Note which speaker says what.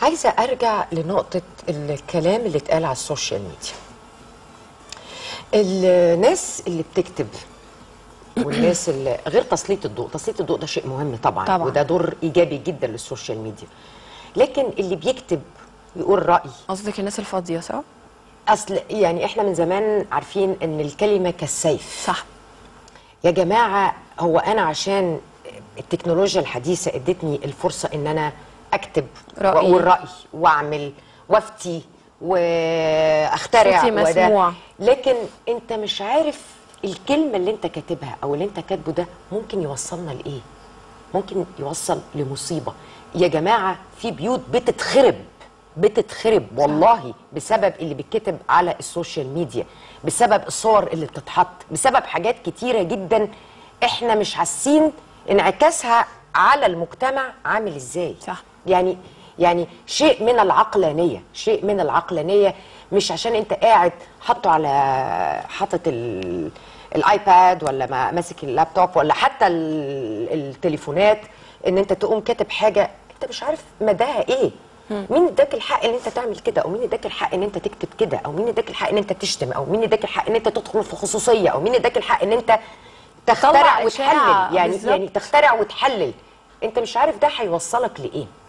Speaker 1: عايزه ارجع لنقطه الكلام اللي اتقال على السوشيال ميديا الناس اللي بتكتب والناس اللي غير تسليط الضوء تسليط الضوء ده شيء مهم طبعا,
Speaker 2: طبعاً.
Speaker 1: وده دور ايجابي جدا للسوشيال ميديا لكن اللي بيكتب يقول راي
Speaker 2: قصدك الناس الفاضيه صح
Speaker 1: اصل يعني احنا من زمان عارفين ان الكلمه كالسيف
Speaker 2: صح
Speaker 1: يا جماعه هو انا عشان التكنولوجيا الحديثه ادتني الفرصه ان انا اكتب
Speaker 2: رأيي.
Speaker 1: واقول رايي واعمل وافتي واخترع
Speaker 2: صوتي مسموع.
Speaker 1: لكن انت مش عارف الكلمه اللي انت كاتبها او اللي انت كاتبه ده ممكن يوصلنا لايه ممكن يوصل لمصيبه يا جماعه في بيوت بتتخرب بتتخرب والله بسبب اللي بيتكتب على السوشيال ميديا بسبب الصور اللي بتتحط بسبب حاجات كتيره جدا احنا مش حاسين انعكاسها على المجتمع عامل ازاي
Speaker 2: صح.
Speaker 1: يعني يعني شيء من العقلانيه شيء من العقلانيه مش عشان انت قاعد حاطه على حاطط ال- الايباد ولا ما- ماسك اللابتوب ولا حتى ال- التليفونات ان انت تقوم كاتب حاجه انت مش عارف مداها ايه مين اداك الحق ان انت تعمل كده او مين اداك الحق ان انت تكتب كده او مين اداك الحق ان انت تشتم او مين اداك الحق ان انت تدخل في خصوصيه او مين اداك الحق ان انت تخترع
Speaker 2: إشاعة،
Speaker 1: وتحلل يعني
Speaker 2: بالظبط.
Speaker 1: يعني تخترع وتحلل انت مش عارف ده هيوصلك لايه